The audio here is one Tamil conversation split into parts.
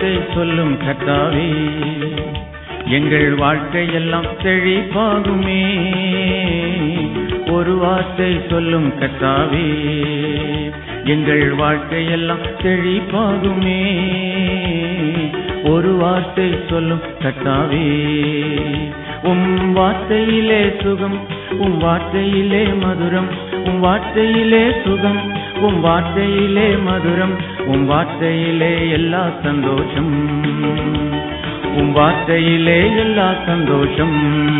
வார்த்தை சொல்லும் கர்த்தாவே எங்கள் வாழ்க்கையெல்லாம் செழிப்பாகுமே ஒரு வார்த்தை சொல்லும் கர்த்தாவே எங்கள் வாழ்க்கையெல்லாம் செழிப்பாகுமே ஒரு வார்த்தை சொல்லும் கர்த்தாவே உம் வார்த்தையிலே சுகம் உம் வார்த்தையிலே மதுரம் உம் வார்த்தையிலே சுகம் உம் வார்த்தையிலே மதுரம் உம் வார்த்தையிலே எல்லா சந்தோஷம் உம் வார்த்தையிலே எல்லா சந்தோஷம்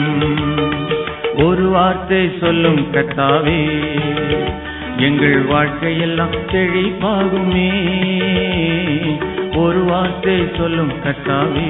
ஒரு வார்த்தை சொல்லும் கர்த்தாவே எங்கள் வாழ்க்கையெல்லாம் செழிப்பாகுமே ஒரு வார்த்தை சொல்லும் கர்த்தாவே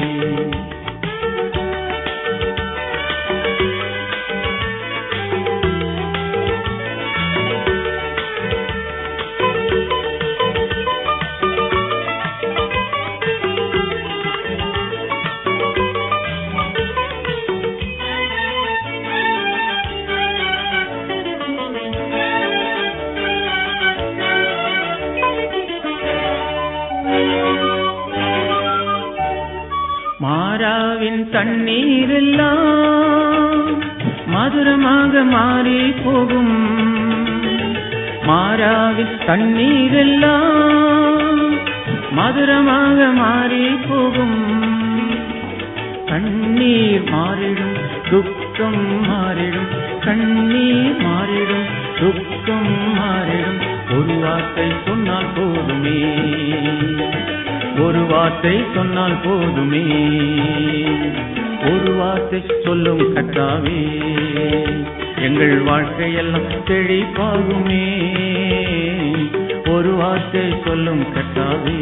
மாறாவின் தண்ணீரெல்லாம் மதுரமாக மாறி போகும் மாறாவின் தண்ணீரெல்லாம் மதுரமாக மாறி போகும் கண்ணீர் மாறிடும் துக்கம் மாறிடும் கண்ணீர் மாறிடும் துக்கம் மாறிடும் ஒரு வார்த்தை சொன்னால் போதுமே ஒரு வார்த்தை சொன்னால் போதுமே ஒரு வார்த்தை சொல்லும் கட்டாவே எங்கள் வாழ்க்கையெல்லாம் செழிப்பாகுமே ஒரு வார்த்தை சொல்லும் கட்டாவே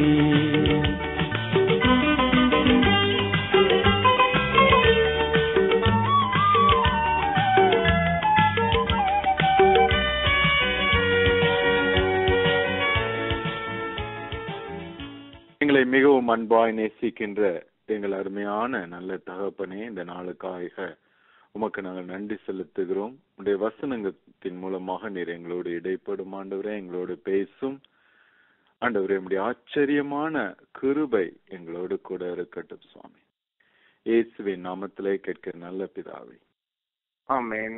எங்களை மிகவும் அன்பாய் நேசிக்கின்ற எங்கள் அருமையான நல்ல தகப்பனே இந்த நாளுக்காக உமக்கு நாங்கள் நன்றி செலுத்துகிறோம் உடைய வசனங்கத்தின் மூலமாக நீர் எங்களோடு இடைப்படும் ஆண்டவரே எங்களோடு பேசும் ஆண்டவரே உடைய ஆச்சரியமான கிருபை எங்களோடு கூட இருக்கட்டும் சுவாமி இயேசுவின் நாமத்திலே கேட்கிற நல்ல பிதாவை ஆமென்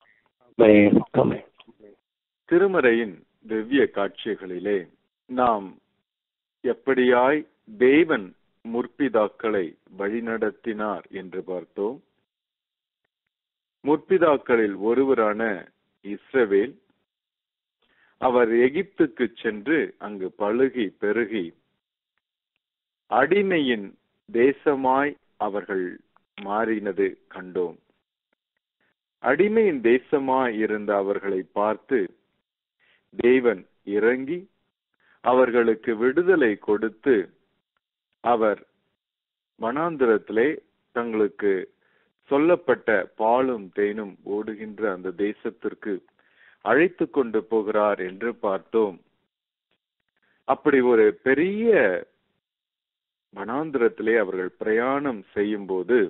திருமறையின் திவ்ய காட்சிகளிலே நாம் எப்படியாய் தேவன் முற்பிதாக்களை வழிநடத்தினார் என்று பார்த்தோம் முற்பிதாக்களில் ஒருவரான இஸ்ரவேல் அவர் எகிப்துக்கு சென்று அங்கு பழுகி பெருகி அடிமையின் தேசமாய் அவர்கள் மாறினது கண்டோம் அடிமையின் தேசமாய் இருந்த அவர்களை பார்த்து தேவன் இறங்கி அவர்களுக்கு விடுதலை கொடுத்து அவர் வனாந்திரத்திலே தங்களுக்கு சொல்லப்பட்ட பாலும் தேனும் ஓடுகின்ற அந்த தேசத்திற்கு அழைத்து கொண்டு போகிறார் என்று பார்த்தோம் அப்படி ஒரு பெரிய வனாந்திரத்திலே அவர்கள் பிரயாணம் செய்யும் போது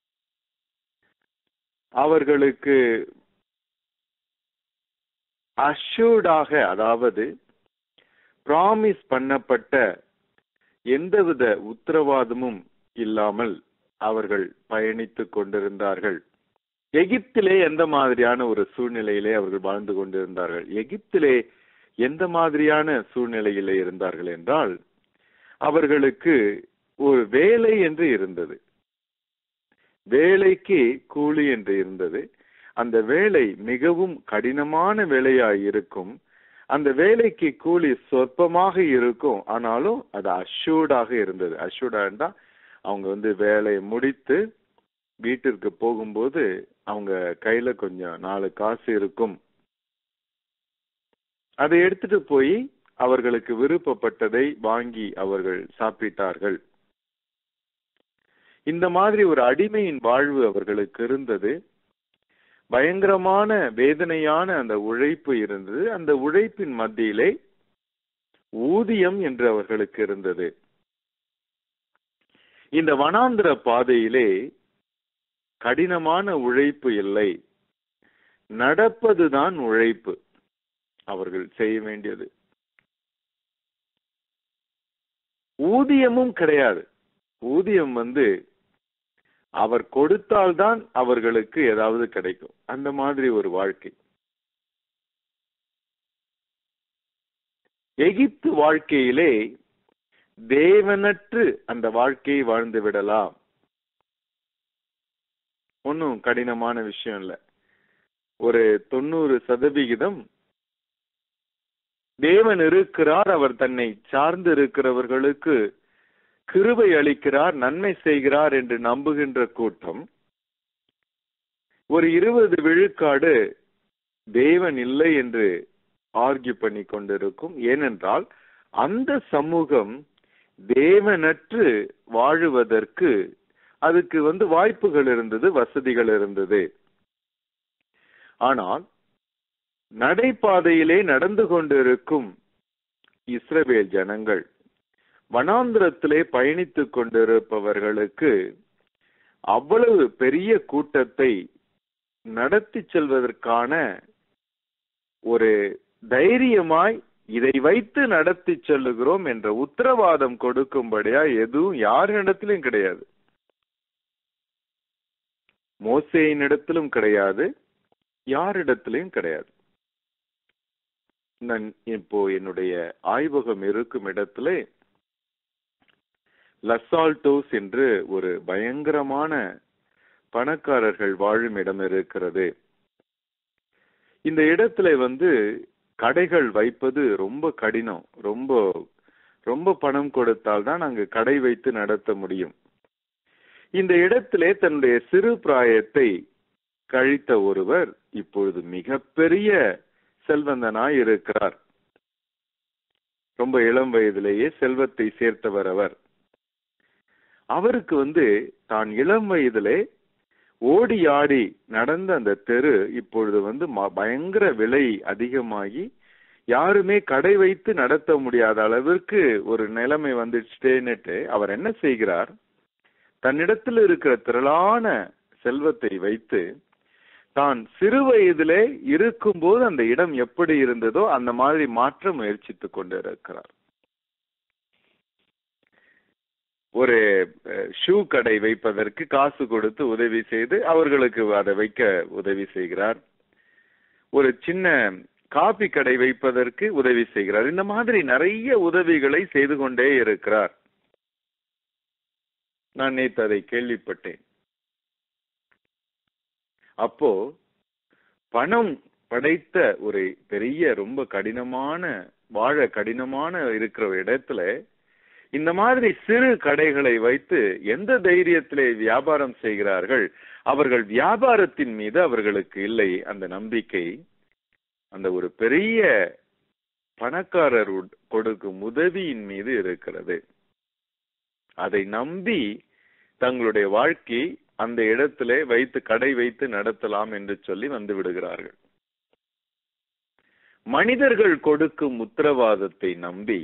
அவர்களுக்கு அஷ்யூர்டாக அதாவது பிராமிஸ் பண்ணப்பட்ட எந்தவித உத்தரவாதமும் இல்லாமல் அவர்கள் பயணித்துக் கொண்டிருந்தார்கள் எகிப்திலே எந்த மாதிரியான ஒரு சூழ்நிலையிலே அவர்கள் வாழ்ந்து கொண்டிருந்தார்கள் எகிப்திலே எந்த மாதிரியான சூழ்நிலையிலே இருந்தார்கள் என்றால் அவர்களுக்கு ஒரு வேலை என்று இருந்தது வேலைக்கு கூலி என்று இருந்தது அந்த வேலை மிகவும் கடினமான வேலையாய் இருக்கும் அந்த வேலைக்கு கூலி சொற்பமாக இருக்கும் ஆனாலும் அது அஷ்யூர்டாக இருந்தது அஷ்யூர்டா அவங்க வந்து வேலையை முடித்து வீட்டிற்கு போகும்போது அவங்க கையில கொஞ்சம் நாலு காசு இருக்கும் அதை எடுத்துட்டு போய் அவர்களுக்கு விருப்பப்பட்டதை வாங்கி அவர்கள் சாப்பிட்டார்கள் இந்த மாதிரி ஒரு அடிமையின் வாழ்வு அவர்களுக்கு இருந்தது பயங்கரமான வேதனையான அந்த உழைப்பு இருந்தது அந்த உழைப்பின் மத்தியிலே ஊதியம் என்று அவர்களுக்கு இருந்தது இந்த வனாந்திர பாதையிலே கடினமான உழைப்பு இல்லை நடப்பதுதான் உழைப்பு அவர்கள் செய்ய வேண்டியது ஊதியமும் கிடையாது ஊதியம் வந்து அவர் கொடுத்தால்தான் அவர்களுக்கு ஏதாவது கிடைக்கும் அந்த மாதிரி ஒரு வாழ்க்கை எகிப்து வாழ்க்கையிலே தேவனற்று அந்த வாழ்க்கையை வாழ்ந்து விடலாம் ஒன்னும் கடினமான விஷயம் இல்ல ஒரு தொண்ணூறு சதவிகிதம் தேவன் இருக்கிறார் அவர் தன்னை சார்ந்து இருக்கிறவர்களுக்கு கிருபை அளிக்கிறார் நன்மை செய்கிறார் என்று நம்புகின்ற கூட்டம் ஒரு இருபது விழுக்காடு தேவன் இல்லை என்று ஆர்கியூ பண்ணி கொண்டிருக்கும் ஏனென்றால் அந்த சமூகம் தேவனற்று வாழுவதற்கு அதுக்கு வந்து வாய்ப்புகள் இருந்தது வசதிகள் இருந்தது ஆனால் நடைபாதையிலே நடந்து கொண்டிருக்கும் இஸ்ரவேல் ஜனங்கள் வனாந்திரத்திலே பயணித்துக் கொண்டிருப்பவர்களுக்கு அவ்வளவு பெரிய கூட்டத்தை நடத்தி செல்வதற்கான ஒரு தைரியமாய் இதை வைத்து நடத்தி செல்லுகிறோம் என்ற உத்தரவாதம் கொடுக்கும்படியா எதுவும் யாரிடத்திலும் கிடையாது மோசையினிடத்திலும் கிடையாது யாரிடத்திலும் கிடையாது நான் இப்போ என்னுடைய ஆய்வகம் இருக்கும் இடத்திலே லசால்டோஸ் என்று ஒரு பயங்கரமான பணக்காரர்கள் வாழும் இடம் இருக்கிறது இந்த இடத்துல வந்து கடைகள் வைப்பது ரொம்ப கடினம் ரொம்ப ரொம்ப பணம் கொடுத்தால் தான் அங்கு கடை வைத்து நடத்த முடியும் இந்த இடத்திலே தன்னுடைய சிறு பிராயத்தை கழித்த ஒருவர் இப்பொழுது மிகப்பெரிய செல்வந்தனாய் இருக்கிறார் ரொம்ப இளம் வயதிலேயே செல்வத்தை சேர்த்தவர் அவர் அவருக்கு வந்து தான் இளம் வயதிலே ஓடி ஆடி நடந்த அந்த தெரு இப்பொழுது வந்து பயங்கர விலை அதிகமாகி யாருமே கடை வைத்து நடத்த முடியாத அளவிற்கு ஒரு நிலைமை வந்துச்சுட்டேன்னுட்டு அவர் என்ன செய்கிறார் தன்னிடத்தில் இருக்கிற திரளான செல்வத்தை வைத்து தான் சிறு வயதிலே இருக்கும்போது அந்த இடம் எப்படி இருந்ததோ அந்த மாதிரி மாற்ற முயற்சித்துக் கொண்டு இருக்கிறார் ஒரு ஷூ கடை வைப்பதற்கு காசு கொடுத்து உதவி செய்து அவர்களுக்கு அதை வைக்க உதவி செய்கிறார் ஒரு சின்ன காபி கடை வைப்பதற்கு உதவி செய்கிறார் இந்த மாதிரி நிறைய உதவிகளை செய்து கொண்டே இருக்கிறார் நான் நேற்று அதை கேள்விப்பட்டேன் அப்போ பணம் படைத்த ஒரு பெரிய ரொம்ப கடினமான வாழ கடினமான இருக்கிற இடத்துல இந்த மாதிரி சிறு கடைகளை வைத்து எந்த தைரியத்திலே வியாபாரம் செய்கிறார்கள் அவர்கள் வியாபாரத்தின் மீது அவர்களுக்கு இல்லை அந்த நம்பிக்கை அந்த ஒரு பெரிய பணக்காரர் கொடுக்கும் உதவியின் மீது இருக்கிறது அதை நம்பி தங்களுடைய வாழ்க்கை அந்த இடத்திலே வைத்து கடை வைத்து நடத்தலாம் என்று சொல்லி வந்து விடுகிறார்கள் மனிதர்கள் கொடுக்கும் உத்தரவாதத்தை நம்பி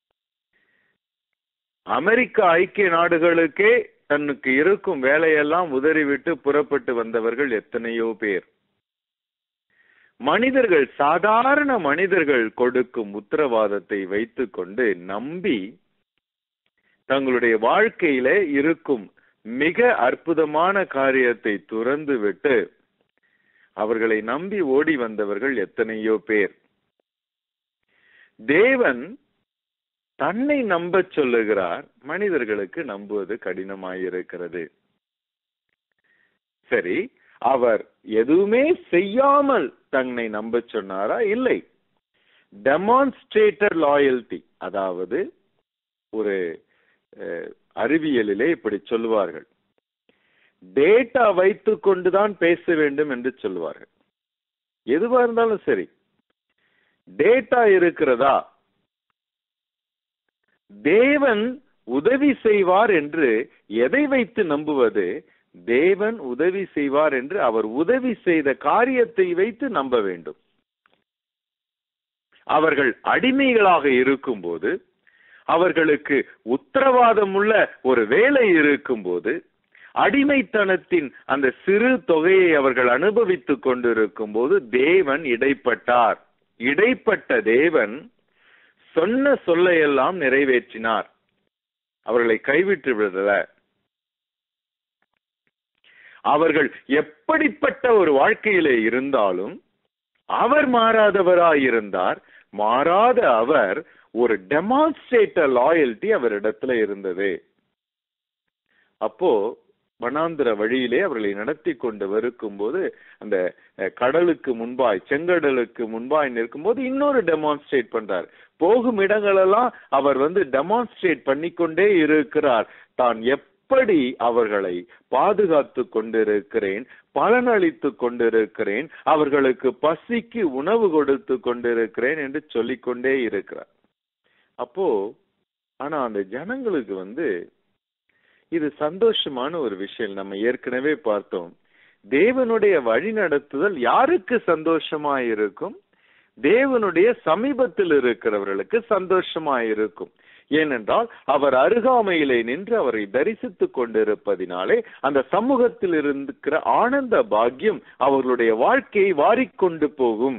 அமெரிக்க ஐக்கிய நாடுகளுக்கே தன்னுக்கு இருக்கும் வேலையெல்லாம் உதறிவிட்டு புறப்பட்டு வந்தவர்கள் எத்தனையோ பேர் மனிதர்கள் சாதாரண மனிதர்கள் கொடுக்கும் உத்தரவாதத்தை வைத்துக் கொண்டு நம்பி தங்களுடைய வாழ்க்கையில இருக்கும் மிக அற்புதமான காரியத்தை துறந்து விட்டு அவர்களை நம்பி ஓடி வந்தவர்கள் எத்தனையோ பேர் தேவன் தன்னை நம்ப சொல்லுகிறார் மனிதர்களுக்கு நம்புவது கடினமாயிருக்கிறது சரி அவர் எதுவுமே செய்யாமல் தன்னை நம்ப சொன்னாரா இல்லை டெமான்ஸ்ட்ரேட்டர் லாயல்டி அதாவது ஒரு அறிவியலிலே இப்படி சொல்லுவார்கள் டேட்டா வைத்து கொண்டுதான் பேச வேண்டும் என்று சொல்லுவார்கள் எதுவா இருந்தாலும் சரி டேட்டா இருக்கிறதா தேவன் உதவி செய்வார் என்று எதை வைத்து நம்புவது தேவன் உதவி செய்வார் என்று அவர் உதவி செய்த காரியத்தை வைத்து நம்ப வேண்டும் அவர்கள் அடிமைகளாக இருக்கும்போது அவர்களுக்கு உத்தரவாதம் உள்ள ஒரு வேலை இருக்கும்போது அடிமைத்தனத்தின் அந்த சிறு தொகையை அவர்கள் அனுபவித்துக் கொண்டிருக்கும் போது தேவன் இடைப்பட்டார் இடைப்பட்ட தேவன் சொன்ன சொல்லையெல்லாம் நிறைவேற்றினார் அவர்களை கைவிட்டு விடல அவர்கள் எப்படிப்பட்ட ஒரு வாழ்க்கையிலே இருந்தாலும் அவர் மாறாதவராயிருந்தார் மாறாத அவர் ஒரு டெமான்ஸ்ட்ரேட்ட லாயல்டி அவரிடத்துல இருந்தது அப்போ வனாந்திர வழியிலே அவர்களை நடத்தி கொண்டு வருக்கும்போது அந்த அஹ், கடலுக்கு முன்பாய் செங்கடலுக்கு முன்பாய் நிற்கும்போது இன்னொரு டெமான்ஸ்ட்ரேட் பண்றார் போகும் இடங்களெல்லாம் அவர் வந்து டெமான்ஸ்ட்ரேட் பண்ணிக்கொண்டே இருக்கிறார் தான் எப்படி அவர்களை பாதுகாத்து கொண்டிருக்கிறேன் பலனளித்து கொண்டிருக்கிறேன் அவர்களுக்கு பசிக்கு உணவு கொடுத்து கொண்டிருக்கிறேன் என்று சொல்லிக்கொண்டே இருக்கிறார் அப்போ ஆனா அந்த ஜனங்களுக்கு வந்து இது சந்தோஷமான ஒரு விஷயம் நம்ம ஏற்கனவே பார்த்தோம் தேவனுடைய வழி நடத்துதல் யாருக்கு சந்தோஷமா இருக்கும் தேவனுடைய சமீபத்தில் இருக்கிறவர்களுக்கு சந்தோஷமா இருக்கும் ஏனென்றால் அவர் அருகாமையிலே நின்று அவரை தரிசித்துக் கொண்டிருப்பதினாலே அந்த சமூகத்தில் இருக்கிற ஆனந்த பாக்கியம் அவர்களுடைய வாழ்க்கையை வாரிக்கொண்டு போகும்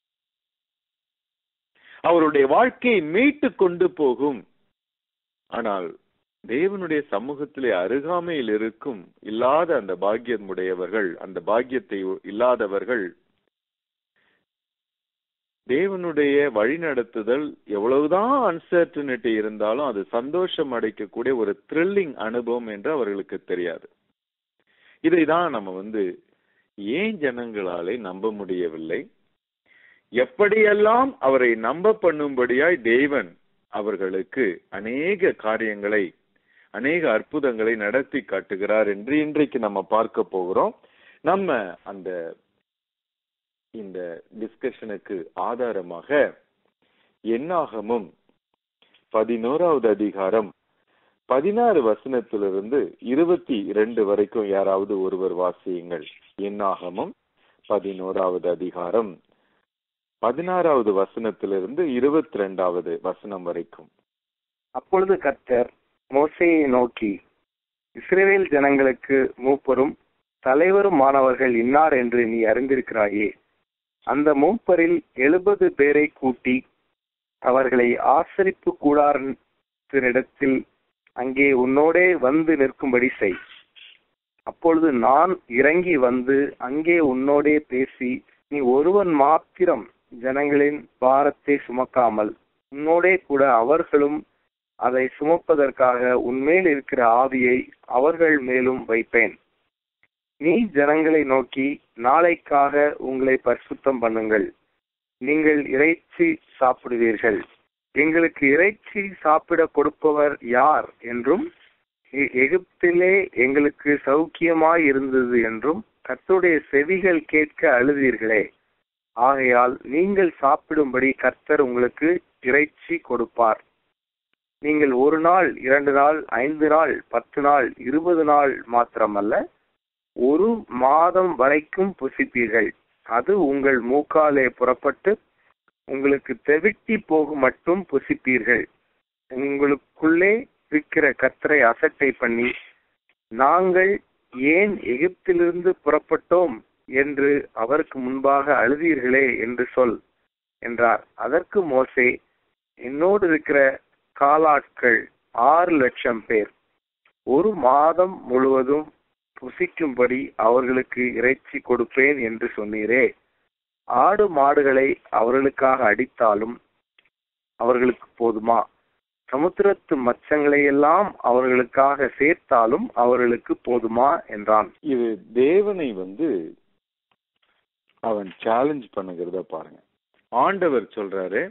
அவருடைய வாழ்க்கையை மீட்டு கொண்டு போகும் ஆனால் தேவனுடைய சமூகத்திலே அருகாமையில் இருக்கும் இல்லாத அந்த பாக்கியம் உடையவர்கள் அந்த பாக்கியத்தை இல்லாதவர்கள் தேவனுடைய வழிநடத்துதல் எவ்வளவுதான் அன்சர்டனிட்டி இருந்தாலும் அது சந்தோஷம் அடைக்கக்கூடிய ஒரு த்ரில்லிங் அனுபவம் என்று அவர்களுக்கு தெரியாது இதை தான் நம்ம வந்து ஏன் ஜனங்களாலே நம்ப முடியவில்லை எப்படியெல்லாம் அவரை நம்ப பண்ணும்படியாய் தேவன் அவர்களுக்கு அநேக காரியங்களை அநேக அற்புதங்களை நடத்தி காட்டுகிறார் என்று இன்றைக்கு நம்ம பார்க்க போகிறோம் நம்ம அந்த இந்த டிஸ்கஷனுக்கு ஆதாரமாக என்னாகமும் பதினோராவது அதிகாரம் பதினாறு வசனத்திலிருந்து இருபத்தி இரண்டு வரைக்கும் யாராவது ஒருவர் வாசியுங்கள் என்னாகமும் பதினோராவது அதிகாரம் பதினாறாவது வசனத்திலிருந்து இருபத்தி ரெண்டாவது வசனம் வரைக்கும் அப்பொழுது கர்த்தர் மோசேயை நோக்கி இஸ்ரவேல் ஜனங்களுக்கு மூப்பரும் தலைவருமானவர்கள் இன்னார் என்று நீ அறிந்திருக்கிறாயே அந்த மூப்பரில் எழுபது பேரை கூட்டி அவர்களை ஆசரிப்பு கூடாரத்தினிடத்தில் அங்கே உன்னோடே வந்து நிற்கும்படி செய் அப்பொழுது நான் இறங்கி வந்து அங்கே உன்னோடே பேசி நீ ஒருவன் மாத்திரம் ஜனங்களின் பாரத்தை சுமக்காமல் உன்னோடே கூட அவர்களும் அதை சுமப்பதற்காக உன்மேல் இருக்கிற ஆவியை அவர்கள் மேலும் வைப்பேன் நீ ஜனங்களை நோக்கி நாளைக்காக உங்களை பரிசுத்தம் பண்ணுங்கள் நீங்கள் இறைச்சி சாப்பிடுவீர்கள் எங்களுக்கு இறைச்சி சாப்பிட கொடுப்பவர் யார் என்றும் எ- எகிப்திலே எங்களுக்கு சௌக்கியமாய் இருந்தது என்றும் கர்த்தருடைய செவிகள் கேட்க அழுதீர்களே ஆகையால் நீங்கள் சாப்பிடும்படி கர்த்தர் உங்களுக்கு இறைச்சி கொடுப்பார் நீங்கள் ஒரு நாள் இரண்டு நாள் ஐந்து நாள் பத்து நாள் இருபது நாள் மாத்திரமல்ல ஒரு மாதம் வரைக்கும் புசிப்பீர்கள் அது உங்கள் மூக்காலே புறப்பட்டு உங்களுக்கு தெவிட்டி போகும் மட்டும் புசிப்பீர்கள் உங்களுக்குள்ளே இருக்கிற கத்தரை அசட்டை பண்ணி நாங்கள் ஏன் எகிப்திலிருந்து புறப்பட்டோம் என்று அவருக்கு முன்பாக அழுதீர்களே என்று சொல் என்றார் அதற்கு மோசே என்னோடு இருக்கிற காலாட்கள் ஆறு லட்சம் பேர் ஒரு மாதம் முழுவதும் புசிக்கும்படி அவர்களுக்கு இறைச்சி கொடுப்பேன் என்று சொன்னீரே ஆடு மாடுகளை அவர்களுக்காக அடித்தாலும் அவர்களுக்கு போதுமா சமுத்திரத்து மச்சங்களை எல்லாம் அவர்களுக்காக சேர்த்தாலும் அவர்களுக்கு போதுமா என்றான் இது தேவனை வந்து அவன் சேலஞ்ச் பண்ணுகிறத பாருங்க ஆண்டவர் சொல்றாரு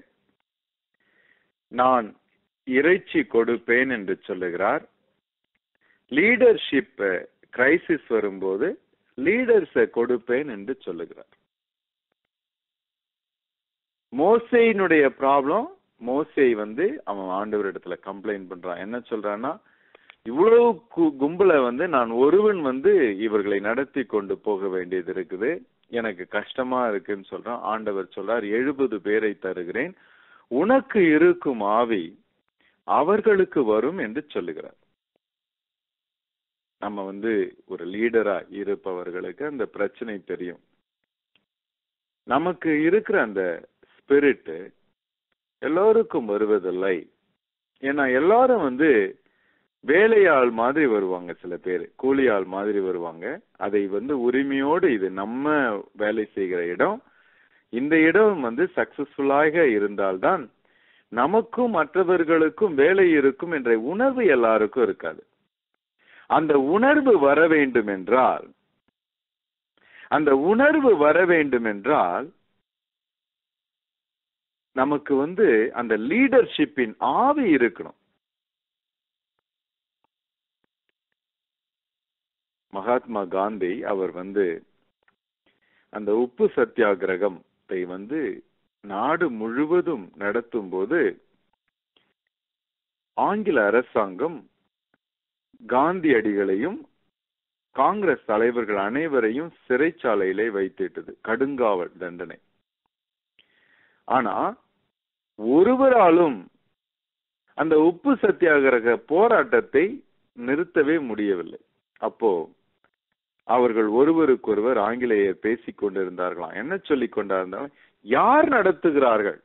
நான் இறைச்சி கொடுப்பேன் என்று சொல்லுகிறார் லீடர்ஷிப் கிரைசிஸ் வரும்போது லீடர்ஸ கொடுப்பேன் என்று சொல்லுகிறார் மோசையினுடைய ப்ராப்ளம் மோசை வந்து அவன் ஆண்டவர் இடத்துல கம்ப்ளைண்ட் பண்றான் என்ன சொல்றான்னா இவ்வளவு கு- கும்பலை வந்து நான் ஒருவன் வந்து இவர்களை நடத்தி கொண்டு போக வேண்டியது இருக்குது எனக்கு கஷ்டமா இருக்குன்னு சொல்றான் ஆண்டவர் சொல்றார் எழுபது பேரை தருகிறேன் உனக்கு இருக்கும் ஆவி அவர்களுக்கு வரும் என்று சொல்லுகிறார் நம்ம வந்து ஒரு லீடரா இருப்பவர்களுக்கு அந்த பிரச்சனை தெரியும் நமக்கு இருக்கிற அந்த ஸ்பிரிட் எல்லோருக்கும் வருவதில்லை ஏன்னா எல்லாரும் வந்து வேலையாள் மாதிரி வருவாங்க சில பேர் கூலியாள் மாதிரி வருவாங்க அதை வந்து உரிமையோடு இது நம்ம வேலை செய்கிற இடம் இந்த இடம் வந்து சக்சஸ்ஃபுல்லாக இருந்தால்தான் நமக்கும் மற்றவர்களுக்கும் வேலை இருக்கும் என்ற உணர்வு எல்லாருக்கும் இருக்காது அந்த உணர்வு வர வேண்டும் என்றால் அந்த உணர்வு வர வேண்டும் என்றால் நமக்கு வந்து அந்த லீடர்ஷிப்பின் ஆவி இருக்கணும் மகாத்மா காந்தி அவர் வந்து அந்த உப்பு சத்தியாகிரகத்தை வந்து நாடு முழுவதும் நடத்தும் போது ஆங்கில அரசாங்கம் காந்தியடிகளையும் காங்கிரஸ் தலைவர்கள் அனைவரையும் சிறைச்சாலையிலே வைத்திட்டது கடுங்காவல் தண்டனை ஆனா ஒருவராலும் அந்த உப்பு சத்தியாகிரக போராட்டத்தை நிறுத்தவே முடியவில்லை அப்போ அவர்கள் ஒருவருக்கொருவர் ஆங்கிலேயர் பேசிக் கொண்டிருந்தார்களாம் என்ன சொல்லிக் கொண்டிருந்தாலும் யார் நடத்துகிறார்கள்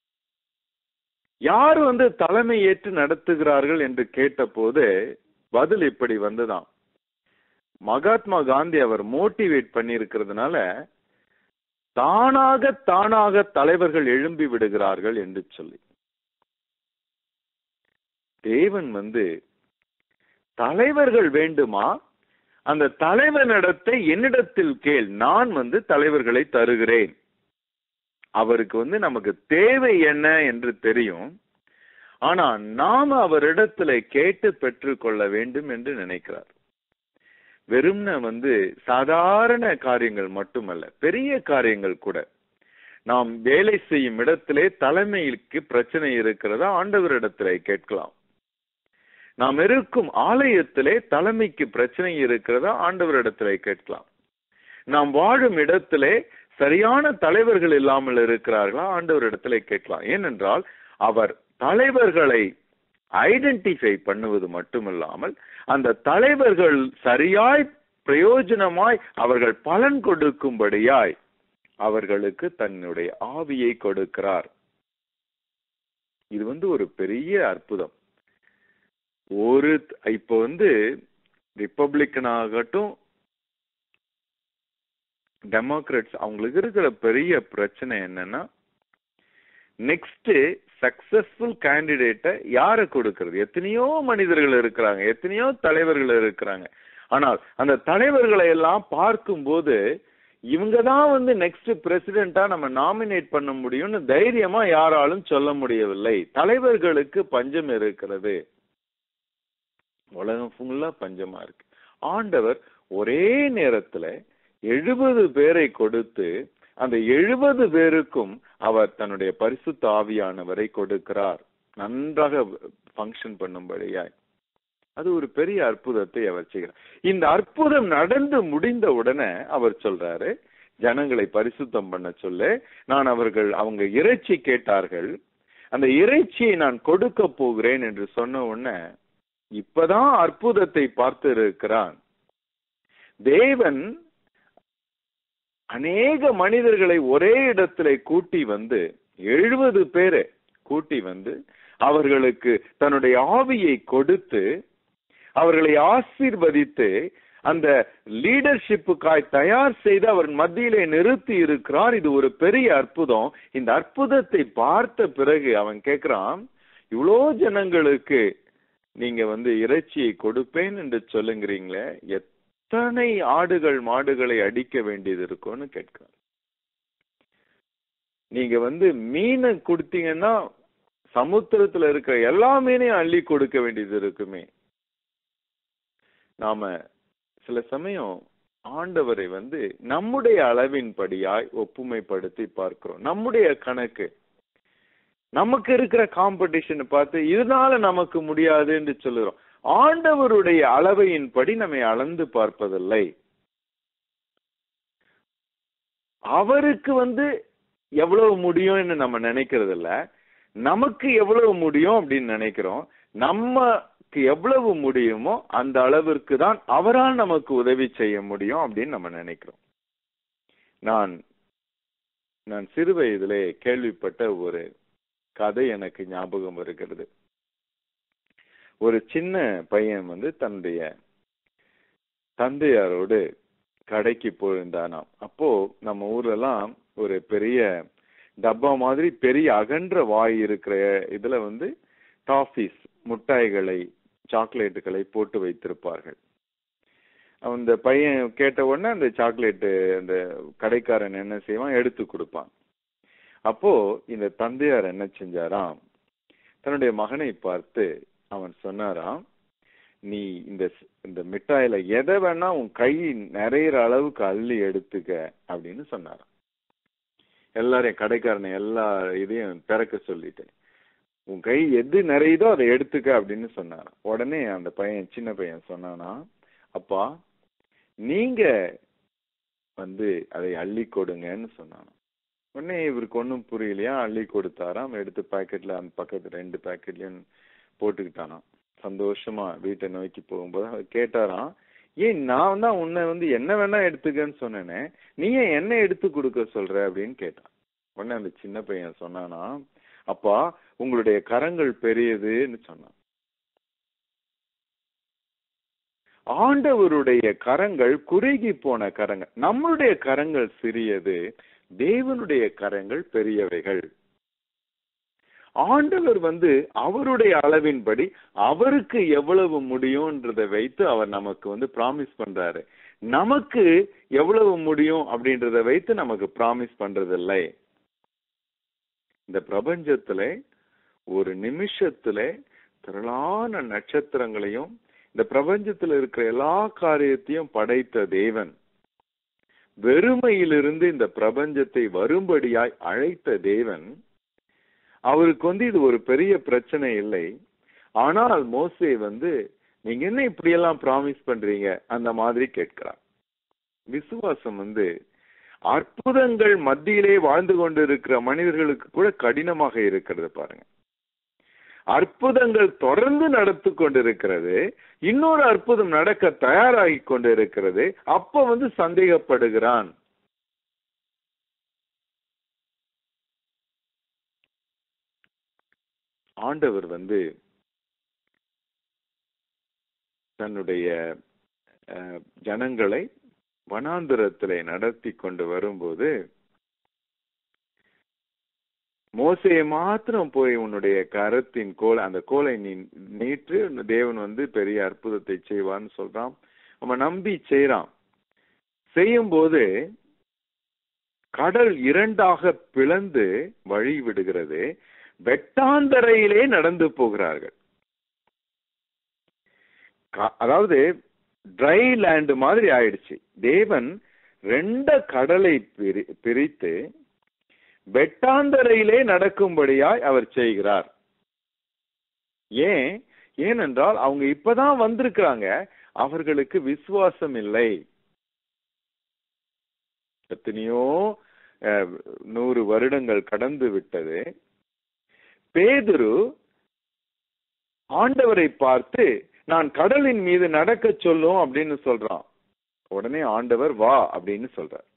யார் வந்து தலைமை ஏற்று நடத்துகிறார்கள் என்று கேட்டபோது பதில் இப்படி வந்துதான் மகாத்மா காந்தி அவர் மோட்டிவேட் பண்ணி இருக்கிறதுனால தானாக தானாக தலைவர்கள் எழும்பி விடுகிறார்கள் என்று சொல்லி தேவன் வந்து தலைவர்கள் வேண்டுமா அந்த தலைவனிடத்தை என்னிடத்தில் கேள் நான் வந்து தலைவர்களை தருகிறேன் அவருக்கு வந்து நமக்கு தேவை என்ன என்று தெரியும் ஆனா நாம அவரிடத்துல கேட்டு பெற்றுக்கொள்ள வேண்டும் என்று நினைக்கிறார் வெறும்ன வந்து சாதாரண காரியங்கள் மட்டுமல்ல பெரிய காரியங்கள் கூட நாம் வேலை செய்யும் இடத்திலே தலைமைக்கு பிரச்சனை இருக்கிறதா ஆண்டவரிடத்திலே கேட்கலாம் நாம் இருக்கும் ஆலயத்திலே தலைமைக்கு பிரச்சனை இருக்கிறதா ஆண்டவரிடத்திலே கேட்கலாம் நாம் வாழும் இடத்திலே சரியான தலைவர்கள் இல்லாமல் இருக்கிறார்களா ஆண்டவரிடத்திலே கேட்கலாம் ஏனென்றால் அவர் தலைவர்களை ஐடென்டிஃபை பண்ணுவது மட்டுமில்லாமல் அந்த தலைவர்கள் சரியாய் பிரயோஜனமாய் அவர்கள் பலன் கொடுக்கும்படியாய் அவர்களுக்கு தன்னுடைய ஆவியை கொடுக்கிறார் இது வந்து ஒரு பெரிய அற்புதம் ஒரு இப்ப வந்து ரிப்பப்ளிக்கன் ஆகட்டும் டெமோக்ராட்ஸ் அவங்களுக்கு இருக்கிற பெரிய பிரச்சனை என்னன்னா நெக்ஸ்ட் சக்சஸ்ஃபுல் கேண்டிடேட்டை யார கொடுக்கிறது எத்தனையோ மனிதர்கள் இருக்கிறாங்க எத்தனையோ தலைவர்கள் இருக்கிறாங்க ஆனால் அந்த தலைவர்களை எல்லாம் பார்க்கும்போது இவங்க தான் வந்து நெக்ஸ்ட் பிரசிடென்டா நம்ம நாமினேட் பண்ண முடியும்னு தைரியமா யாராலும் சொல்ல முடியவில்லை தலைவர்களுக்கு பஞ்சம் இருக்கிறது உலகம் ஃபுல்லா பஞ்சமா இருக்கு ஆண்டவர் ஒரே நேரத்துல எழுபது பேரை கொடுத்து அந்த எழுபது பேருக்கும் அவர் தன்னுடைய பரிசுத்த ஆவியானவரை கொடுக்கிறார் நன்றாக ஃபங்க்ஷன் பண்ணும்படியாய் அது ஒரு பெரிய அற்புதத்தை அவர் செய்கிறார் இந்த அற்புதம் நடந்து முடிந்த உடனே அவர் சொல்றாரு ஜனங்களை பரிசுத்தம் பண்ண சொல்ல நான் அவர்கள் அவங்க இறைச்சி கேட்டார்கள் அந்த இறைச்சியை நான் கொடுக்க போகிறேன் என்று சொன்ன உடனே இப்பதான் அற்புதத்தை பார்த்து இருக்கிறான் தேவன் அநேக மனிதர்களை ஒரே இடத்துல கூட்டி வந்து எழுபது பேரை கூட்டி வந்து அவர்களுக்கு தன்னுடைய ஆவியை கொடுத்து அவர்களை ஆசீர்வதித்து அந்த லீடர்ஷிப்புக்காய் தயார் செய்து அவர் மத்தியிலே நிறுத்தி இருக்கிறார் இது ஒரு பெரிய அற்புதம் இந்த அற்புதத்தை பார்த்த பிறகு அவன் கேட்கிறான் இவ்வளோ ஜனங்களுக்கு நீங்க வந்து இறைச்சியை கொடுப்பேன் என்று சொல்லுங்கிறீங்களே எத்தனை ஆடுகள் மாடுகளை அடிக்க வேண்டியது இருக்கும்னு கேட்கிறார் நீங்க வந்து மீனை கொடுத்தீங்கன்னா சமுத்திரத்துல இருக்கிற எல்லா மீனையும் அள்ளி கொடுக்க வேண்டியது இருக்குமே நாம சில சமயம் ஆண்டவரை வந்து நம்முடைய அளவின்படியாய் ஒப்புமைப்படுத்தி பார்க்கிறோம் நம்முடைய கணக்கு நமக்கு இருக்கிற காம்படிஷன் பார்த்து இதனால நமக்கு முடியாது என்று சொல்லுறோம் ஆண்டவருடைய அளவையின்படி நம்மை அளந்து பார்ப்பதில்லை அவருக்கு வந்து எவ்வளவு முடியும்னு நம்ம நினைக்கிறது இல்ல நமக்கு எவ்வளவு முடியும் அப்படின்னு நினைக்கிறோம் நமக்கு எவ்வளவு முடியுமோ அந்த அளவிற்கு தான் அவரால் நமக்கு உதவி செய்ய முடியும் அப்படின்னு நம்ம நினைக்கிறோம் நான் நான் சிறு வயதிலே கேள்விப்பட்ட ஒரு கதை எனக்கு ஞாபகம் வருகிறது ஒரு சின்ன பையன் வந்து தன்னுடைய தந்தையாரோடு கடைக்கு போயிருந்தானாம் அப்போ நம்ம ஊர்ல எல்லாம் ஒரு பெரிய டப்பா மாதிரி பெரிய அகன்ற வாய் இருக்கிற இதுல வந்து டாஃபீஸ் முட்டாய்களை சாக்லேட்டுகளை போட்டு வைத்திருப்பார்கள் அந்த பையன் கேட்ட உடனே அந்த சாக்லேட்டு அந்த கடைக்காரன் என்ன செய்வான் எடுத்து கொடுப்பான் அப்போ இந்த தந்தையார் என்ன செஞ்சாராம் தன்னுடைய மகனை பார்த்து அவன் சொன்னாராம் நீ இந்த இந்த மிட்டாயில எதை வேணா உன் கை நிறையிற அளவுக்கு அள்ளி எடுத்துக்க அப்படின்னு சொன்னாராம் எல்லாரையும் கடைக்காரனை எல்லா இதையும் திறக்க சொல்லிட்டேன் உன் கை எது நிறையுதோ அதை எடுத்துக்க அப்படின்னு சொன்னாராம் உடனே அந்த பையன் சின்ன பையன் சொன்னானா அப்பா நீங்க வந்து அதை அள்ளி கொடுங்கன்னு சொன்னானா உடனே இவருக்கு ஒன்றும் புரியலையா அள்ளி கொடுத்தாராம் எடுத்து பாக்கெட்ல அந்த பக்கத்து ரெண்டு பாக்கெட்லயும் போட்டுக்கிட்டானாம் சந்தோஷமா வீட்டை நோக்கி போகும்போது அவர் கேட்டாராம் ஏன் நான் தான் உன்னை வந்து என்ன வேணா எடுத்துக்கன்னு சொன்னேனே நீ ஏன் என்ன எடுத்து கொடுக்க சொல்ற அப்படின்னு கேட்டான் உடனே அந்த சின்ன பையன் சொன்னானா அப்பா உங்களுடைய கரங்கள் பெரியதுன்னு சொன்னான் ஆண்டவருடைய கரங்கள் குறுகி போன கரங்கள் நம்மளுடைய கரங்கள் சிறியது தேவனுடைய கரங்கள் பெரியவைகள் ஆண்டவர் வந்து அவருடைய அளவின்படி அவருக்கு எவ்வளவு முடியும்ன்றதை வைத்து அவர் நமக்கு வந்து ப்ராமிஸ் பண்றாரு நமக்கு எவ்வளவு முடியும் அப்படின்றத வைத்து நமக்கு ப்ராமிஸ் பண்றதில்லை இந்த பிரபஞ்சத்துல ஒரு நிமிஷத்துல திரளான நட்சத்திரங்களையும் இந்த பிரபஞ்சத்துல இருக்கிற எல்லா காரியத்தையும் படைத்த தேவன் வெறுமையிலிருந்து இந்த பிரபஞ்சத்தை வரும்படியாய் அழைத்த தேவன் அவருக்கு வந்து இது ஒரு பெரிய பிரச்சனை இல்லை ஆனால் மோசே வந்து நீங்க என்ன இப்படியெல்லாம் ப்ராமிஸ் பண்றீங்க அந்த மாதிரி கேட்கிறார் விசுவாசம் வந்து அற்புதங்கள் மத்தியிலே வாழ்ந்து கொண்டிருக்கிற மனிதர்களுக்கு கூட கடினமாக இருக்கிறது பாருங்க அற்புதங்கள் தொடர்ந்து நடத்து கொண்டிருக்கிறது இன்னொரு அற்புதம் நடக்க தயாராகி கொண்டிருக்கிறது அப்ப வந்து சந்தேகப்படுகிறான் ஆண்டவர் வந்து தன்னுடைய அஹ், ஜனங்களை வனாந்திரத்திலே நடத்தி கொண்டு வரும்போது மோசையை மாத்திரம் போய் உன்னுடைய கரத்தின் கோல் அந்த கோலை நீ நீட்டு தேவன் வந்து பெரிய அற்புதத்தை செய்வான்னு சொல்றான் அவன் நம்பி செய்யறான் செய்யும்போது கடல் இரண்டாக பிளந்து வழி விடுகிறது வெட்டாந்தரையிலே நடந்து போகிறார்கள் க- அதாவது ட்ரை லேண்ட் மாதிரி ஆயிடுச்சு தேவன் ரெண்ட கடலை பிரி- பிரித்து வெட்டாந்தரையிலே நடக்கும்படியாய் அவர் செய்கிறார் ஏன் ஏனென்றால் அவங்க இப்பதான் வந்திருக்கிறாங்க அவர்களுக்கு விசுவாசம் இல்லை எத்தனையோ அஹ், நூறு வருடங்கள் கடந்து விட்டது பேதுரு ஆண்டவரை பார்த்து நான் கடலின் மீது நடக்க சொல்லும் அப்படின்னு சொல்றான் உடனே ஆண்டவர் வா அப்படின்னு சொல்றார்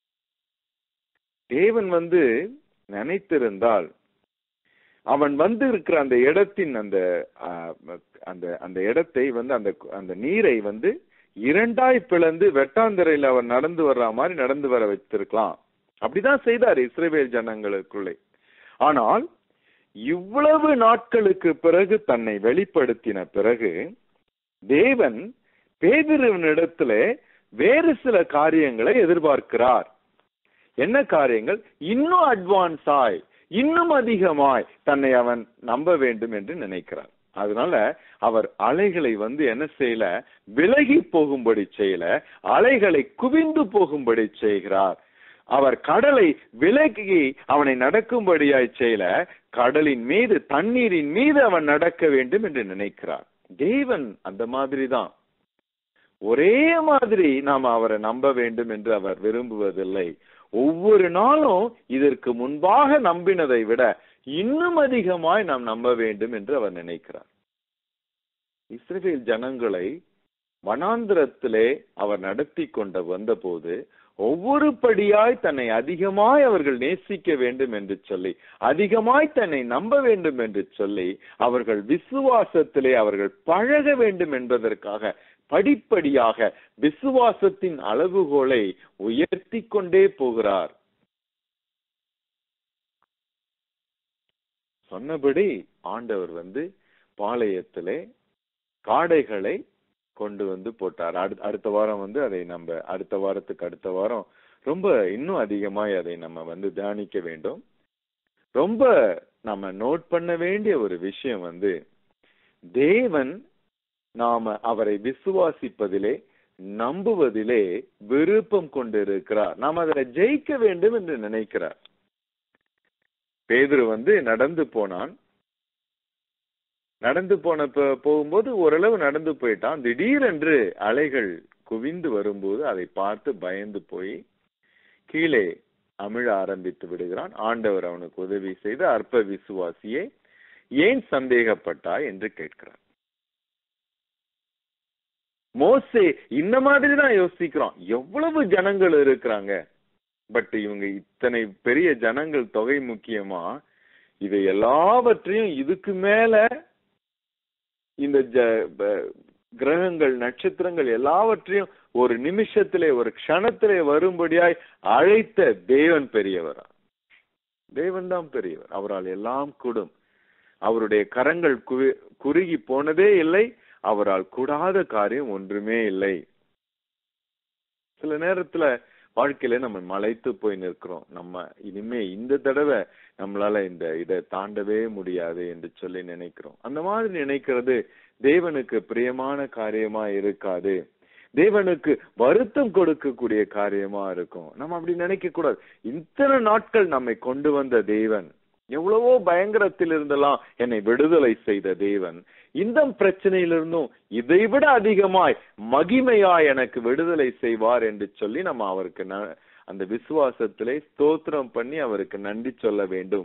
தேவன் வந்து நினைத்திருந்தால் அவன் வந்து இருக்கிற அந்த இடத்தின் அந்த ஆஹ், அந்த அந்த இடத்தை வந்து அந்த அந்த நீரை வந்து இரண்டாய் பிளந்து வெட்டாந்தரையில் அவர் நடந்து வர்ற மாதிரி நடந்து வர வச்சிருக்கலாம் அப்படிதான் செய்தார் இஸ்ரேல் ஜனங்களுக்குள்ளே ஆனால் இவ்வளவு நாட்களுக்கு பிறகு தன்னை வெளிப்படுத்தின பிறகு தேவன் பேதிருவனிடத்துல வேறு சில காரியங்களை எதிர்பார்க்கிறார் என்ன காரியங்கள் இன்னும் அட்வான்ஸ் ஆய் இன்னும் அதிகமாய் தன்னை அவன் நம்ப வேண்டும் என்று நினைக்கிறார் அதனால அவர் அலைகளை வந்து என்ன செய்யல விலகி போகும்படி செய்யல அலைகளை குவிந்து போகும்படி செய்கிறார் அவர் கடலை விலகி அவனை நடக்கும்படியாய் செய்யல கடலின் மீது தண்ணீரின் மீது அவன் நடக்க வேண்டும் என்று நினைக்கிறார் தேவன் அந்த மாதிரி தான் ஒரே மாதிரி நாம் அவரை நம்ப வேண்டும் என்று அவர் விரும்புவதில்லை ஒவ்வொரு நாளும் இதற்கு முன்பாக நம்பினதை விட இன்னும் அதிகமாய் நாம் நம்ப வேண்டும் என்று அவர் நினைக்கிறார் இஸ்ரேல் ஜனங்களை வனாந்திரத்திலே அவர் நடத்தி கொண்ட வந்தபோது ஒவ்வொரு படியாய் தன்னை அதிகமாய் அவர்கள் நேசிக்க வேண்டும் என்று சொல்லி அதிகமாய் தன்னை நம்ப வேண்டும் என்று சொல்லி அவர்கள் விசுவாசத்திலே அவர்கள் பழக வேண்டும் என்பதற்காக படிப்படியாக விசுவாசத்தின் அளவுகோலை உயர்த்தி கொண்டே போகிறார் சொன்னபடி ஆண்டவர் வந்து பாளையத்திலே காடைகளை கொண்டு வந்து போட்டார் அடுத்த அடுத்த வாரம் வந்து அதை நம்ம அடுத்த வாரத்துக்கு அடுத்த வாரம் ரொம்ப இன்னும் அதிகமாய் அதை நம்ம வந்து தியானிக்க வேண்டும் ரொம்ப நம்ம நோட் பண்ண வேண்டிய ஒரு விஷயம் வந்து தேவன் நாம அவரை விசுவாசிப்பதிலே நம்புவதிலே விருப்பம் கொண்டிருக்கிறார் நாம் அதில் ஜெயிக்க வேண்டும் என்று நினைக்கிறார் பேதுரு வந்து நடந்து போனான் நடந்து போன ப- போகும்போது ஓரளவு நடந்து போயிட்டான் திடீரென்று அலைகள் குவிந்து வரும்போது அதை பார்த்து பயந்து போய் கீழே அமிழ ஆரம்பித்து விடுகிறான் ஆண்டவர் அவனுக்கு உதவி செய்து அற்ப விசுவாசியே ஏன் சந்தேகப்பட்டாய் என்று கேட்கிறார் மோசே இந்த மாதிரி தான் யோசிக்கிறோம் எவ்வளவு ஜனங்கள் இருக்கிறாங்க பட் இவங்க இத்தனை பெரிய ஜனங்கள் தொகை முக்கியமா இதை எல்லாவற்றையும் இதுக்கு மேல இந்த ஜ- ப- கிரகங்கள் நட்சத்திரங்கள் எல்லாவற்றையும் ஒரு நிமிஷத்திலே ஒரு க்ஷணத்திலே வரும்படியாய் அழைத்த தேவன் பெரியவரா தேவன் தான் பெரியவர் அவரால் எல்லாம் கூடும் அவருடைய கரங்கள் குவி- குறுகி போனதே இல்லை அவரால் கூடாத காரியம் ஒன்றுமே இல்லை சில நேரத்துல வாழ்க்கையில நம்ம மலைத்து போய் நிற்கிறோம் நம்ம இனிமே இந்த தடவை நம்மளால இந்த இதை தாண்டவே முடியாது என்று சொல்லி நினைக்கிறோம் அந்த மாதிரி நினைக்கிறது தேவனுக்கு பிரியமான காரியமா இருக்காது தேவனுக்கு வருத்தம் கொடுக்கக்கூடிய காரியமா இருக்கும் நம்ம அப்படி நினைக்க கூடாது இத்தனை நாட்கள் நம்மை கொண்டு வந்த தேவன் எவ்வளவோ பயங்கரத்தில் இருந்தெல்லாம் என்னை விடுதலை செய்த தேவன் இந்த பிரச்சனையிலிருந்தும் இதைவிட அதிகமாய் மகிமையாய் எனக்கு விடுதலை செய்வார் என்று சொல்லி நம்ம அவருக்கு ந- அந்த விசுவாசத்திலே ஸ்தோத்திரம் பண்ணி அவருக்கு நன்றி சொல்ல வேண்டும்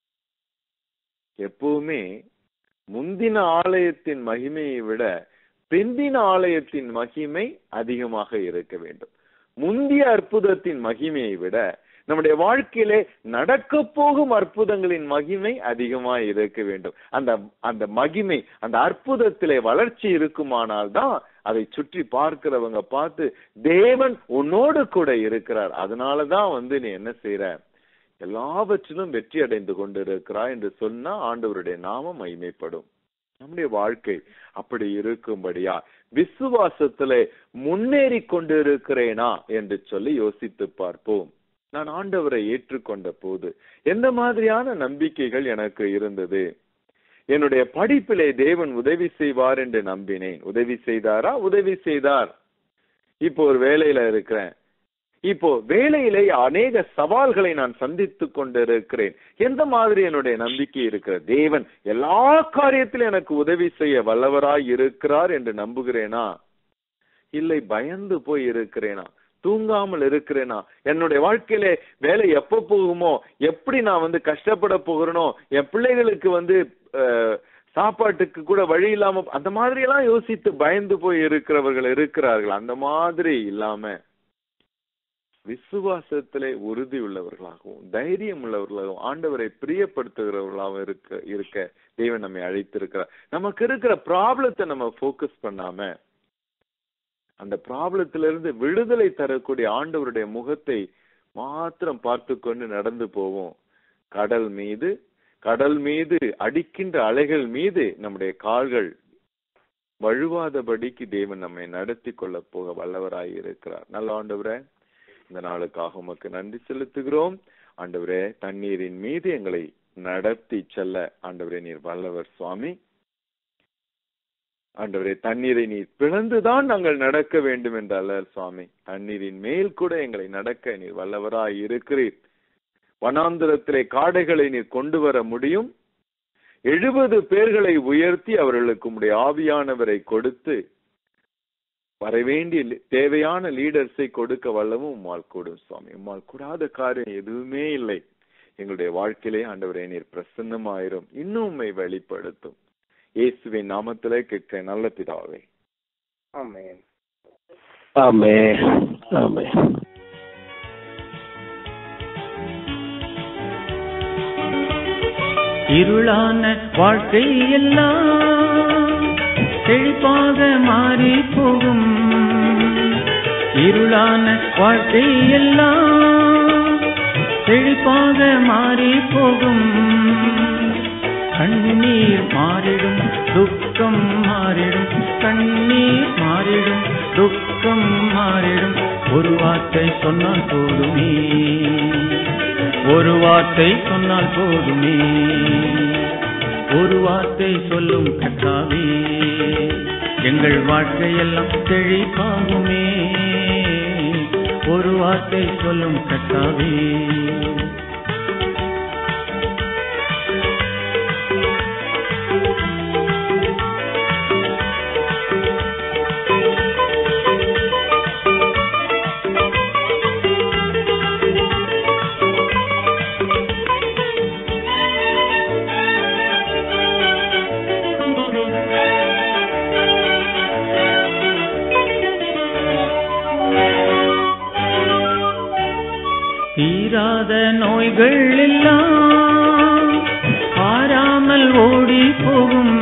எப்பவுமே முந்தின ஆலயத்தின் மகிமையை விட பிந்தின ஆலயத்தின் மகிமை அதிகமாக இருக்க வேண்டும் முந்திய அற்புதத்தின் மகிமையை விட நம்முடைய வாழ்க்கையிலே நடக்க போகும் அற்புதங்களின் மகிமை அதிகமாய் இருக்க வேண்டும் அந்த அந்த மகிமை அந்த அற்புதத்திலே வளர்ச்சி இருக்குமானால் தான் அதை சுற்றி பார்க்கிறவங்க பார்த்து தேவன் உன்னோடு கூட இருக்கிறார் அதனாலதான் வந்து நீ என்ன செய்யற எல்லாவற்றிலும் வெற்றி அடைந்து கொண்டிருக்கிறாய் என்று சொன்னா ஆண்டவருடைய நாமம் மகிமைப்படும் நம்முடைய வாழ்க்கை அப்படி இருக்கும்படியா விசுவாசத்திலே முன்னேறி கொண்டிருக்கிறேனா என்று சொல்லி யோசித்து பார்ப்போம் நான் ஆண்டவரை ஏற்றுக்கொண்ட போது எந்த மாதிரியான நம்பிக்கைகள் எனக்கு இருந்தது என்னுடைய படிப்பிலே தேவன் உதவி செய்வார் என்று நம்பினேன் உதவி செய்தாரா உதவி செய்தார் இப்போ ஒரு வேலையில இருக்கிறேன் இப்போ வேலையிலே அநேக சவால்களை நான் சந்தித்துக் கொண்டிருக்கிறேன் எந்த மாதிரி என்னுடைய நம்பிக்கை இருக்கிற தேவன் எல்லா காரியத்திலும் எனக்கு உதவி செய்ய வல்லவராய் இருக்கிறார் என்று நம்புகிறேனா இல்லை பயந்து போய் இருக்கிறேனா தூங்காமல் இருக்கிறேனா என்னுடைய வாழ்க்கையில வேலை எப்ப போகுமோ எப்படி நான் வந்து கஷ்டப்பட போகிறேனோ என் பிள்ளைகளுக்கு வந்து அஹ், சாப்பாட்டுக்கு கூட வழி இல்லாம அந்த மாதிரி எல்லாம் யோசித்து பயந்து போய் இருக்கிறவர்கள் இருக்கிறார்கள் அந்த மாதிரி இல்லாம விசுவாசத்திலே உறுதி உள்ளவர்களாகவும் தைரியம் உள்ளவர்களாகவும் ஆண்டவரை பிரியப்படுத்துகிறவர்களாகவும் இருக்க இருக்க தேவன் நம்மை அழைத்திருக்கிறார் நமக்கு இருக்கிற ப்ராப்ளத்தை நம்ம ஃபோக்கஸ் பண்ணாம அந்த ப்ராப்ளத்திலிருந்து விடுதலை தரக்கூடிய ஆண்டவருடைய முகத்தை மாத்திரம் பார்த்து கொண்டு நடந்து போவோம் கடல் மீது கடல் மீது அடிக்கின்ற அலைகள் மீது நம்முடைய கால்கள் வழுவாதபடிக்கு தேவன் நம்மை நடத்தி கொள்ள போக வல்லவராய் இருக்கிறார் நல்ல ஆண்டவரே இந்த நாளுக்காக உமக்கு நன்றி செலுத்துகிறோம் ஆண்டவரே தண்ணீரின் மீது எங்களை நடத்தி செல்ல ஆண்டவரே நீர் வல்லவர் சுவாமி ஆண்டவரே தண்ணீரை நீர் பிளந்துதான் நாங்கள் நடக்க வேண்டும் என்று அல்ல சுவாமி தண்ணீரின் மேல் கூட எங்களை நடக்க நீர் வல்லவராய் இருக்கிறீர் வனாந்திரத்திலே காடைகளை நீர் கொண்டு வர முடியும் எழுபது பேர்களை உயர்த்தி அவர்களுக்கு உம்முடைய ஆவியானவரை கொடுத்து வரவேண்டிய லி- தேவையான லீடர்ஸை கொடுக்க வல்லவும் உம்மால் கூடும் சுவாமி உம்மால் கூடாத காரியம் எதுவுமே இல்லை எங்களுடைய வாழ்க்கையிலே ஆண்டவரே நீர் பிரசன்னமாயிரும் இன்னும் உம்மை வெளிப்படுத்தும் இயேசுவின் நாமத்திலே கேட்க நல்ல பிதாவே ஆமென் ஆமே ஆமே இருளான வாழ்க்கை எல்லாம் செழிப்பாக மாறி போகும் இருளான வாழ்க்கை எல்லாம் செழிப்பாக மாறி போகும் கண்ணீர் மாறிடும் துக்கம் மாறிடும் கண்ணீர் மாறிடும் துக்கம் மாறிடும் ஒரு வார்த்தை சொன்னால் போதுமே ஒரு வார்த்தை சொன்னால் போதுமே ஒரு வார்த்தை சொல்லும் கத்தாவே எங்கள் வாழ்க்கையெல்லாம் செழிப்பாகுமே ஒரு வார்த்தை சொல்லும் கத்தாவே தீராத நோய்கள் எல்லாம் ஆறாமல் ஓடி போகும்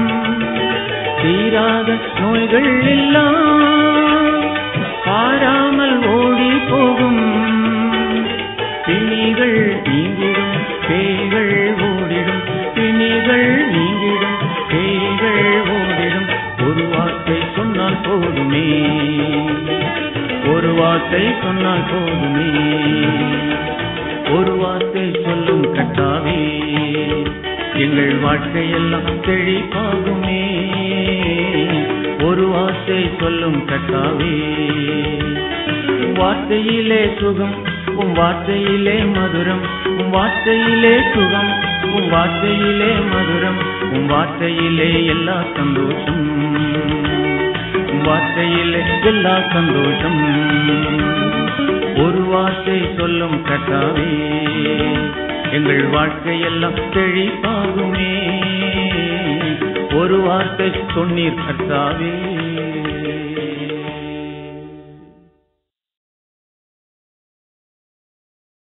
தீராத நோய்கள் எல்லாம் ஆறாமல் ஓடி போகும் பிணிகள் நீங்கிடும் பேய்கள் ஓடிடும் பிணிகள் நீங்கிடும் பேய்கள் ஓடிடும் ஒரு வார்த்தை சொன்னால் போதுமே ஒரு வார்த்தை சொன்னால் போதுமே ஒரு வார்த்தை சொல்லும் கட்டாவே எங்கள் வாழ்க்கையெல்லாம் செழிப்பாகுமே ஒரு வார்த்தை சொல்லும் கட்டாவே உம் வார்த்தையிலே சுகம் உம் வார்த்தையிலே மதுரம் உம் வார்த்தையிலே சுகம் உம் வார்த்தையிலே மதுரம் உம் வார்த்தையிலே எல்லா சந்தோஷம் உம் வார்த்தையிலே எல்லா சந்தோஷம் ஒரு வார்த்தை சொல்லும் கட்டாவே எங்கள் வாழ்க்கையெல்லாம் செழிப்பாகுமே ஒரு வார்த்தை சொன்னீர் கர்த்தாவே